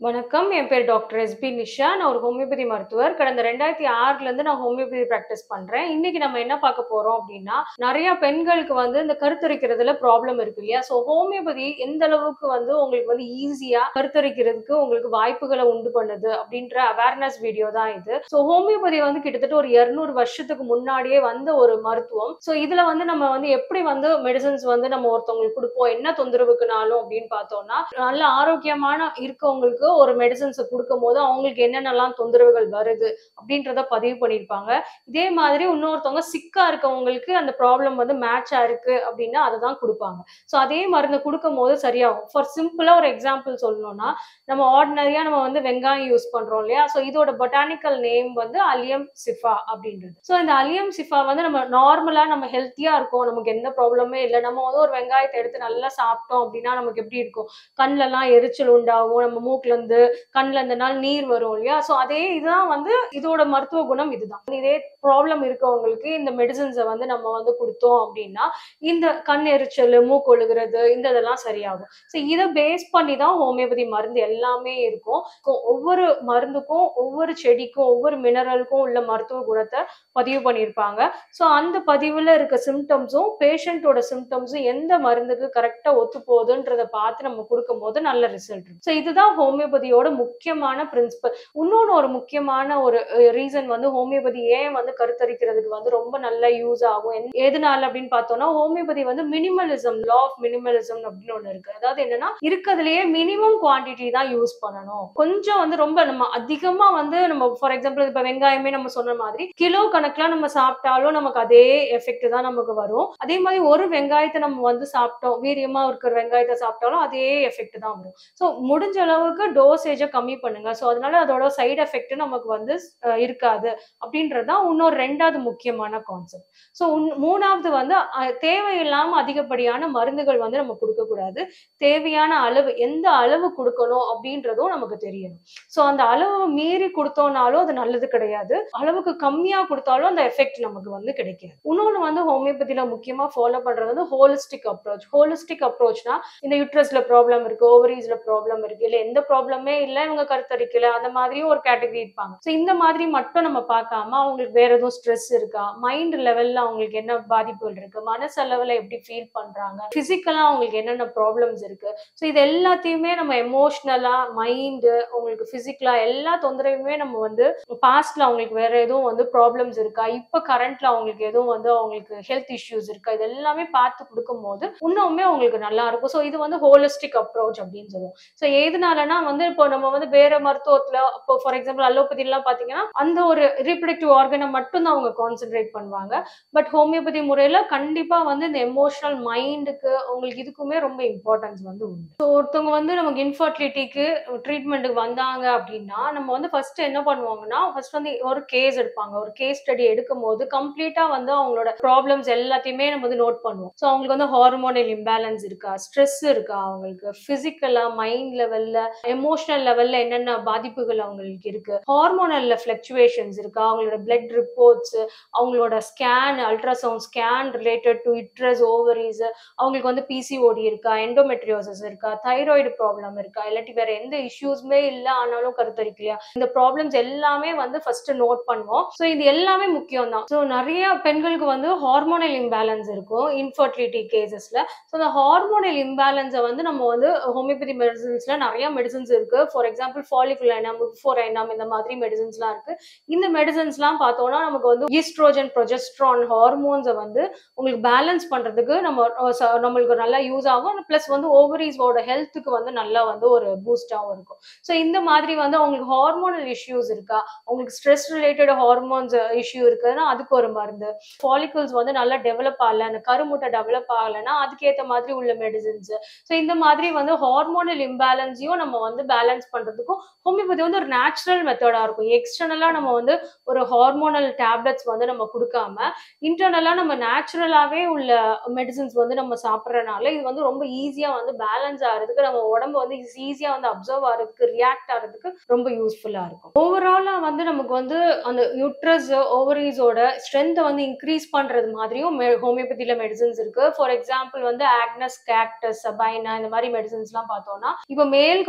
வணக்கம் என் பேர் doctor SP Nisha நான் ஒரு ஹோமியோபதி மருத்துவர் கடந்த ரெண்டாயிரத்தி ஆறுல இருந்து நான் ஹோமியோபதி ப்ராக்டிஸ் பண்றேன் இன்னைக்கு நம்ம என்ன பார்க்க போறோம் அப்படின்னா நிறைய பெண்களுக்கு வந்து இந்த கருத்தரிக்கிறதுல ப்ராப்ளம் இருக்கு இல்லையா ஸோ ஹோமியோபதி எந்த அளவுக்கு வந்து உங்களுக்கு வந்து ஈஸியா கருத்தரிக்கிறதுக்கு உங்களுக்கு வாய்ப்புகளை உண்டு பண்ணுது அப்படின்ற அவேர்னஸ் வீடியோ தான் இது ஸோ ஹோமியோபதி வந்து கிட்டத்தட்ட ஒரு இருநூறு வருஷத்துக்கு முன்னாடியே வந்த ஒரு மருத்துவம் ஸோ இதுல வந்து நம்ம வந்து எப்படி வந்து மெடிசன்ஸ் வந்து நம்ம ஒருத்தவங்களுக்கு கொடுப்போம் என்ன தொந்தரவுக்குனாலும் அப்படின்னு பார்த்தோம்னா நல்ல ஆரோக்கியமான இருக்கவங்களுக்கு ஒரு மெடிசன்ஸை கொடுக்கும் போது அவங்களுக்கு என்னென்னலாம் தொந்தரவுகள் வருது அப்படின்றத பதிவு பண்ணியிருப்பாங்க இதே மாதிரி இன்னொருத்தவங்க சிக்கா இருக்கவங்களுக்கு அந்த ப்ராப்ளம் வந்து மேட்சா இருக்கு அப்படின்னா அதை தான் கொடுப்பாங்க ஸோ அதே மருந்து கொடுக்கும் போது சரியாகும் ஃபார் சிம்பிளா ஒரு எக்ஸாம்பிள் சொல்லணும்னா நம்ம ஆர்டினரியா நம்ம வந்து வெங்காயம் யூஸ் பண்றோம் இல்லையா ஸோ இதோட பொட்டானிக்கல் நேம் வந்து அலியம் சிஃபா அப்படின்றது ஸோ இந்த அலியம் சிஃபா வந்து நம்ம நார்மலா நம்ம ஹெல்த்தியா இருக்கோம் நமக்கு எந்த ப்ராப்ளமே இல்லை நம்ம வந்து ஒரு வெங்காயத்தை எடுத்து நல்லா சாப்பிட்டோம் அப்படின்னா நமக்கு எப்படி இருக்கும் கண்ணுலலாம் எரிச்சல் உண்டாகும் நம்ம மூக்குல இருந்து கண்ணுல இந்த நாள் நீர் வரும் இல்லையா ஸோ அதே இதுதான் வந்து இதோட மருத்துவ குணம் இதுதான் இதே ப்ராப்ளம் இருக்கவங்களுக்கு இந்த மெடிசன்ஸை வந்து நம்ம வந்து கொடுத்தோம் அப்படின்னா இந்த கண் எரிச்சல் மூக்கொழுகிறது இந்த இதெல்லாம் சரியாகும் ஸோ இதை பேஸ் பண்ணி தான் ஹோமியோபதி மருந்து எல்லாமே இருக்கும் So, ஒவ்வொரு மருந்துக்கும் ஒவ்வொரு செடிக்கும் ஒவ்வொரு மினரலுக்கும் உள்ள மருத்துவ குணத்தை பதிவு பண்ணியிருப்பாங்க ஸோ அந்த பதிவுல இருக்க சிம்டம்ஸும் பேஷண்ட்டோட சிம்டம்ஸும் எந்த மருந்துக்கு கரெக்டாக ஒத்து போகுதுன்றதை பார்த்து நம்ம கொடுக்கும் போது நல்ல ரிசல்ட் இருக்கும் ஸோ இதுதான் ஹோமியோபதியோட முக்கியமான பிரின்சிபல் இன்னொன்று ஒரு முக்கியமான ஒரு ரீசன் வந்து ஹோமியோபதி ஏன் வந்து கருத்தரிக்கிறதுக்கு வந்து ரொம்ப நல்ல யூஸ் ஆகும் எந்த- எதனால அப்படின்னு பார்த்தோம்னா ஹோமியோபதி வந்து மினிமலிசம் லா ஆஃப் மினிமலிசம் அப்படின்னு ஒன்று இருக்கு அதாவது என்னன்னா இருக்கிறதுலயே மினிமம் குவாண்டிட்டி தான் யூஸ் பண்ணணும் கொஞ்சம் வந்து ரொம்ப நம்ம அதிகமா வந்து நம்ம ஃபார் எக்ஸாம்பிள் இப்ப வெங்காயமே நம்ம சொன்ன மாதிரி கிலோ கணக்குல நம்ம சாப்பிட்டாலும் நமக்கு அதே எஃபெக்ட் தான் நமக்கு வரும் அதே மாதிரி ஒரு வெங்காயத்தை நம்ம வந்து சாப்பிட்டோம் வீரியமா இருக்கிற வெங்காயத்தை சாப்பிட்டாலும் அதே எஃபெக்ட் தான் வரும் ஸோ முடிஞ்ச அளவுக்கு டோசேஜை கம்மி பண்ணுங்க ஸோ அதனால அதோட சைடு எஃபெக்ட் நமக்கு வந்து அஹ், இருக்காது அப்படின்றது தான் இன்னொரு ரெண்டாவது முக்கியமான கான்செப்ட் ஸோ மூணாவது வந்து அஹ், தேவையில்லாம அதிகப்படியான மருந்துகள் வந்து நம்ம கொடுக்கக்கூடாது தேவையான அளவு எந்த அளவு கொடுக்கணும் அப்படின்றதும் நமக்கு தெரியணும் ஸோ அந்த அளவு மீறி கொடுத்தோம்னாலும் அது நல்லது கிடையாது அளவுக்கு கம்மியா கொடுத்தாலும் அந்த எஃபெக்ட் நமக்கு வந்து கிடைக்காது இன்னொன்று வந்து ஹோமியோபதியில முக்கியமா ஃபாலோ பண்றது வந்து ஹோலிஸ்டிக் அப்ரோச் ஹோலிஸ்டிக் அப்ரோச்னா இந்த யூட்ரஸ்ல ப்ராப்ளம் இருக்கு ஓவரீஸ்ல ப்ராப்ளம் இருக்கு இல்ல எந்த ப்ராப்ளமே இல்ல இவங்க கருத்தரிக்கல அந்த மாதிரியும் ஒரு கேட்டகரி இருப்பாங்க ஸோ இந்த மாதிரி மட்டும் நம்ம பார்க்காம அவங்களுக்கு வேற எதுவும் ஸ்ட்ரெஸ் இருக்கா மைண்ட் லெவல்ல அவங்களுக்கு என்ன பாதிப்புகள் இருக்கு மனசளவுல எப்படி ஃபீல் பண்றாங்க பிசிக்கலா அவங்களுக்கு என்னென்ன ப்ராப்ளம்ஸ் இருக்கு ஸோ இது எல்லாத்தையுமே நம்ம எமோஷ்னலா மைண்டு உங்களுக்கு பிசிக்கலா எல்லா தொந்தரவுமே நம்ம வந்து பாஸ்ட்ல அவங்களுக்கு வேற எதுவும் வந்து ப்ராப்ளம்ஸ் இருக்கா இப்போ கரண்ட்ல அவங்களுக்கு எதுவும் வந்து அவங்களுக்கு ஹெல்த் இஷ்யூஸ் இருக்கா இது எல்லாமே பார்த்து கொடுக்கும்போது இன்னுமே அவங்களுக்கு நல்லா இருக்கும் ஸோ இது வந்து ஹோலிஸ்டிக் அப்ரோச் அப்படின்னு சொல்லுவோம் ஸோ எதனாலனா வந்து இப்போ நம்ம வந்து வேற மருத்துவத்துல இப்போ ஃபார் எக்ஸாம்பிள் அலோபதி எல்லாம் பாத்தீங்கன்னா அந்த ஒரு ரீப்ரடக்டிவ் ஆர்கனை மட்டும் தான் அவங்க கான்சென்ட்ரேட் பண்ணுவாங்க பட் ஹோமியோபதி முறையில கண்டிப்பா வந்து இந்த எமோஷனல் மைண்டுக்கு அவங்களுக்கு இதுக்குமே ரொம்ப இம்பார்ட்டன்ஸ் வந்து உண்டு ஸோ ஒருத்தவங்க வந்து நமக்கு இன்ஃபர்டிலிட்டிக்கு ட்ரீட்மெண்ட்டுக்கு வந்தாங்க அப்படின்னா நம்ம வந்து ஃபர்ஸ்ட் என்ன பண்ணுவாங்கன்னா ஃபர்ஸ்ட் வந்து ஒரு கேஸ் எடுப்பாங்க ஒரு கேஸ் ஸ்டடி எடுக்கும் போது கம்ப்ளீட்டா வந்து அவங்களோட ப்ராப்ளம்ஸ் எல்லாத்தையுமே நம்ம வந்து நோட் பண்ணுவோம் ஸோ அவங்களுக்கு வந்து ஹார்மோனல் இம்பேலன்ஸ் இருக்கா ஸ்ட்ரெஸ் இருக்கா அவங்களுக்கு பிசிக்கலா மைண்ட் லெவல்ல எமோஷனல் லெவல்ல என்னென்ன பாதிப்புகள் அவங்களுக்கு இருக்கு ஹார்மோனல்ல ஃபிளக்சுவேஷன்ஸ் இருக்கா அவங்களோட பிளட் ரிப்போர்ட்ஸ் அவங்களோட scan ultrasound scan related to uterus ovaries அவங்களுக்கு வந்து பிசிஓடி இருக்கா எண்டோமெட்ரியோசிஸ் இருக்கா தைராய்டு ப்ராப்ளம் இருக்கா இல்லாட்டி வேற எந்த இஷ்யூஸ்மே இல்லை ஆனாலும் கருத்தரிக்கலையா இந்த ப்ராப்ளம்ஸ் எல்லாமே வந்து ஃபர்ஸ்ட் நோட் பண்ணுவோம் ஸோ இது எல்லாமே முக்கியம் தான் ஸோ நிறைய பெண்களுக்கு வந்து ஹார்மோனல் இம்பேலன்ஸ் இருக்கும் இன்ஃபர்டிலிட்டி கேசஸ்ல ஸோ அந்த ஹார்மோனல் இம்பேலன்ஸை வந்து நம்ம வந்து ஹோமியோபதி மெடிசன்ஸ்ல நிறைய மெடிசன்ஸ் இருக்கு ஃபார் எக்ஸாம்பிள் ஃபாலிகுல் ஐனாம் ஃபோர் ஐனாம் இந்த மாதிரி மெடிசன்ஸ்லாம் இருக்கு இந்த மெடிசன்ஸ்லாம் பார்த்தோம்னா நமக்கு வந்து ஈஸ்ட்ரோஜன் ப்ரொஜெஸ்ட்ரான் ஹார்மோன்ஸை வந்து உங்களுக்கு பேலன்ஸ் பண்றதுக்கு நம்ம அஹ், ச- நம்மளுக்கு நல்லா யூஸ் ஆகும் ப்ளஸ் வந்து ஓவரீஸோட ஹெல்த்துக்கு வந்து நல்லா வந்து ஒரு பூஸ்டாகவும் இருக்கும் ஸோ இந்த மாதிரி வந்து அவங்களுக்கு ஹார்மோனல் இஷ்யூஸ் இருக்கா அவங்களுக்கு ஸ்ட்ரெஸ் ரிலேட்டட் ஹார்மோன்ஸ் இஷ்யூ இருக்குதுன்னா அதுக்கு ஒரு மருந்து ஃபாலிகல்ஸ் வந்து நல்லா டெவலப் ஆகல அந்த கருமுட்டை டெவலப் ஆகலைன்னா அதுக்கேற்ற மாதிரி உள்ள மெடிசின்ஸ் ஸோ இந்த மாதிரி வந்து ஹார்மோனல் இம்பேலன்ஸையும் நம்ம வந்து பேலன்ஸ் பண்றதுக்கும் ஹோமியோபதி வந்து ஒரு நேச்சுரல் மெத்தடா இருக்கும் எக்ஸ்டர்னலா நம்ம வந்து ஒரு ஹார்மோனல் டேப்லெட்ஸ் வந்து நம்ம கொடுக்காம இன்டர்னலா நம்ம நேச்சுரலாவே உள்ள மெடிசின்ஸ் வந்து நம்ம சாப்பிட்றதுனால இது வந்து ரொம்ப ஈஸியா வந்து பேலன்ஸ் ஆகிறதுக்கு நம்ம உடம்பு வந்து ஈஸியா வந்து அப்சர்வ் ஆகிறதுக்கு ரியாக்ட் ஆகிறதுக்கு ரொம்ப யூஸ்ஃபுல்லா இருக்கும் ஓவராலா வந்து நமக்கு வந்து அந்த யூட்ரஸ் ஓவரீஸோட ஸ்ட்ரென்த்தை வந்து இன்க்ரீஸ் பண்றது மாதிரியும் ஹோமியோபதியில மெடிசன்ஸ் இருக்கு ஃபார் எக்ஸாம்பிள் வந்து ஆக்னஸ் கேக்டஸ் சபைனா இந்த மாதிரி மெடிசன்ஸ்லாம் பார்த்தோம்னா இப்போ மேலுக்கு வந்து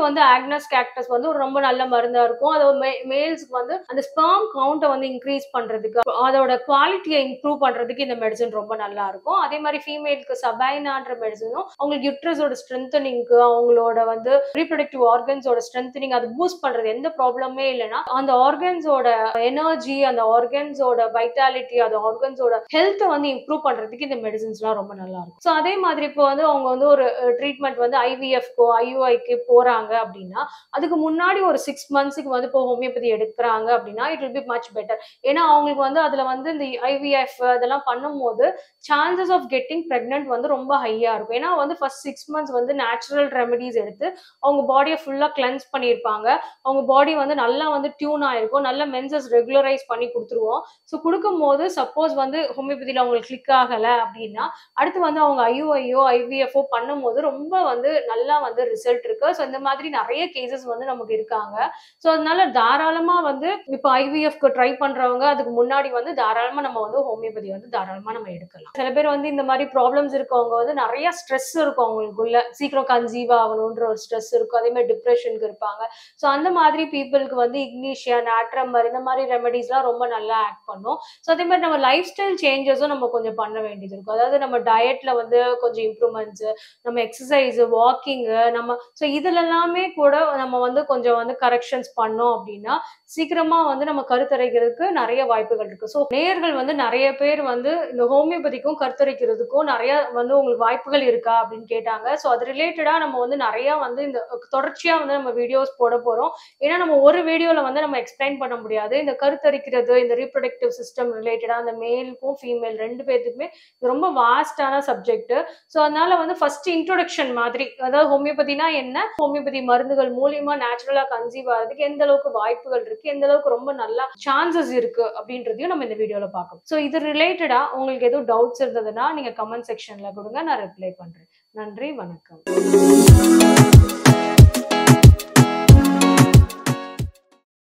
மேக்னஸ் கேக்டஸ் வந்து ஒரு ரொம்ப நல்ல மருந்தா இருக்கும் அது மேல்ஸ்க்கு வந்து அந்த ஸ்பெர்ம் கவுண்ட்டை வந்து இன்க்ரீஸ் பண்றதுக்கு அதோட குவாலிட்டியை இம்ப்ரூவ் பண்றதுக்கு இந்த மெடிசன் ரொம்ப நல்லா இருக்கும் அதே மாதிரி ஃபீமேலுக்கு சபைனான்ற மெடிசனும் அவங்களுக்கு யுட்ரஸோட ஸ்ட்ரென்தனிங்க்கு அவங்களோட வந்து ரீப்ரொடக்டிவ் ஆர்கன்ஸோட ஸ்ட்ரென்தனிங் அது பூஸ்ட் பண்றது எந்த ப்ராப்ளமே இல்லைன்னா அந்த ஆர்கன்ஸோட எனர்ஜி அந்த ஆர்கன்ஸோட வைட்டாலிட்டி அந்த ஆர்கன்ஸோட ஹெல்த்தை வந்து இம்ப்ரூவ் பண்றதுக்கு இந்த மெடிசன்ஸ்லாம் ரொம்ப நல்லா இருக்கும் ஸோ அதே மாதிரி இப்போ வந்து அவங்க வந்து ஒரு ட்ரீட்மெண்ட் வந்து ஐவிஎஃப்கோ ஐயூஐக்கு போறாங்க அப்படின்னா அதுக்கு முன்னாடி ஒரு சிக்ஸ் மந்த்ஸுக்கு வந்து இப்போ ஹோமியோபதி எடுக்கிறாங்க அப்படின்னா it will be much better ஏன்னா அவங்களுக்கு வந்து அதுல வந்து இந்த ஐவிஎஃப் அதெல்லாம் பண்ணும்போது சான்சஸ் ஆஃப் கெட்டிங் ப்ரெக்னென்ட் வந்து ரொம்ப ஹையா இருக்கும் ஏன்னா வந்து ஃபர்ஸ்ட் சிக்ஸ் மந்த்ஸ் வந்து நேச்சுரல் ரெமெடிஸ் எடுத்து அவங்க பாடியை ஃபுல்லா கிளென்ஸ் பண்ணியிருப்பாங்க அவங்க பாடி வந்து நல்லா வந்து டியூன் ஆயிருக்கும் நல்ல மென்சஸ் ரெகுலரைஸ் பண்ணி கொடுத்துருவோம் ஸோ கொடுக்கும்போது சப்போஸ் வந்து ஹோமியோபதியில் அவங்களுக்கு கிளிக் ஆகலை அப்படின்னா அடுத்து வந்து அவங்க ஐயூஐயோ ஐவிஎஃப்ஓ பண்ணும்போது ரொம்ப வந்து நல்லா வந்து ரிசல்ட் இருக்கு ஸோ இந்த மாதிரி நிறைய கேசஸ் வந்து நமக்கு இருக்காங்க ஸோ அதனால தாராளமா வந்து இப்போ ஐவிஎஃப்க்கு ட்ரை பண்றவங்க அதுக்கு முன்னாடி வந்து தாராளமா நம்ம வந்து ஹோமியோபதி வந்து தாராளமா நம்ம எடுக்கலாம் சில பேர் வந்து இந்த மாதிரி ப்ராப்ளம்ஸ் இருக்கவங்க வந்து நிறைய ஸ்ட்ரெஸ் இருக்கும் அவங்களுக்குள்ள சீக்கிரம் கன்சீவ் ஆகணுன்ற ஒரு ஸ்ட்ரெஸ் இருக்கும் அதே மாதிரி டிப்ரெஷனுக்கு இருப்பாங்க ஸோ அந்த மாதிரி பீப்புளுக்கு வந்து இக்னீஷியா நாட்ரம்பர் இந்த மாதிரி ரெமெடிஸ்லாம் ரொம்ப நல்லா ஆக்ட் பண்ணும் ஸோ அதே மாதிரி நம்ம லைஃப் ஸ்டைல் சேஞ்சஸும் நம்ம கொஞ்சம் பண்ண வேண்டியது இருக்கும் அதாவது நம்ம டயட்ல வந்து கொஞ்சம் இம்ப்ரூவ்மெண்ட்ஸ் நம்ம எக்ஸசைஸ் வாக்கிங்கு நம்ம ஸோ இதுல எல்லாமே கூட நம்ம வந்து கொஞ்சம் வந்து கரெக்ஷன்ஸ் பண்ணோம் அப்படின்னா சீக்கிரமா வந்து நம்ம கருத்தரிக்கிறதுக்கு நிறைய வாய்ப்புகள் இருக்கு ஸோ நேயர்கள் வந்து நிறைய பேர் வந்து இந்த ஹோமியோபதிக்கும் கருத்தரிக்கிறதுக்கும் நிறைய வந்து உங்களுக்கு வாய்ப்புகள் இருக்கா அப்படின்னு கேட்டாங்க ஸோ அது ரிலேட்டடா நம்ம வந்து நிறைய வந்து இந்த தொடர்ச்சியா வந்து நம்ம வீடியோஸ் போட போறோம் ஏன்னா நம்ம ஒரு வீடியோல வந்து நம்ம எக்ஸ்பிளைன் பண்ண முடியாது இந்த கருத்தரிக்கிறது இந்த ரீப்ரொடக்டிவ் சிஸ்டம் ரிலேட்டடா அந்த மேலுக்கும் ஃபீமேல் ரெண்டு பேர்த்துக்குமே இது ரொம்ப வாஸ்டான சப்ஜெக்ட் ஸோ அதனால வந்து ஃபர்ஸ்ட் இன்ட்ரோடக்ஷன் மாதிரி அதாவது ஹோமியோபதினா என்ன ஹோமியோபதி மருந்துகள் மூலியமா நேச்சுரலா கன்சீவ் ஆகிறதுக்கு எந்த அளவுக்கு வாய்ப்புகள் இருக்கு எந்த அளவுக்கு ரொம்ப நல்லா சான்சஸ் இருக்கு அப்படின்றதையும் நம்ம இந்த வீடியோல பார்க்கணும் ஸோ இது ரிலேட்டடா உங்களுக்கு எதுவும் டவுட்ஸ் இருந்ததுன்னா நீங்க கமெண்ட் செக்ஷன்ல கொடுங்க நான் ரிப்ளை பண்றேன் நன்றி வணக்கம்